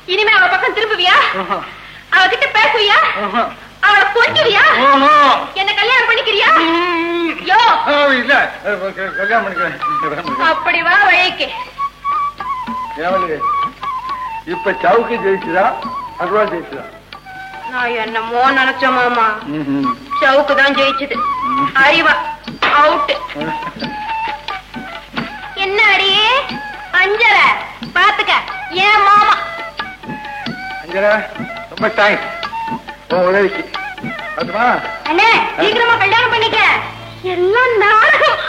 இனிமே அவ பக்கம் திரும்புவியா ஆஹா. அவகிட்ட பேசுவியா ஆஹா. அவளை கொஞ்சுவியா ஆஹா. என்ன கல்யாணம் பண்ணிக்கிறியா யோ ஆ, இல்ல அஹ், க- கல்யாணம் பண்ணிக்கிறேன் கல்யாணம் பண்ணிக்கிறேன். அப்படி வா வழிக்கு ஏவலு, இப்ப சவுக்கு ஜெயிச்சுதா அருவா ஜெயிச்சுதா நான் என்னமோ நினைச்ச மாமா ம்ஹும். சவுக்கு தான் ஜெயிச்சது அறிவா அவுட் என்ன அடியே அஞ்சல பாத்துக்க ஏன் மாமா அஞ்சனா ரொம்ப தேங்க்ஸ் உன் உதவிக்கு அதுமா அண்ணே சீக்கிரமா கல்யாணம் பண்ணிக்க எல்லாம் நாடகம்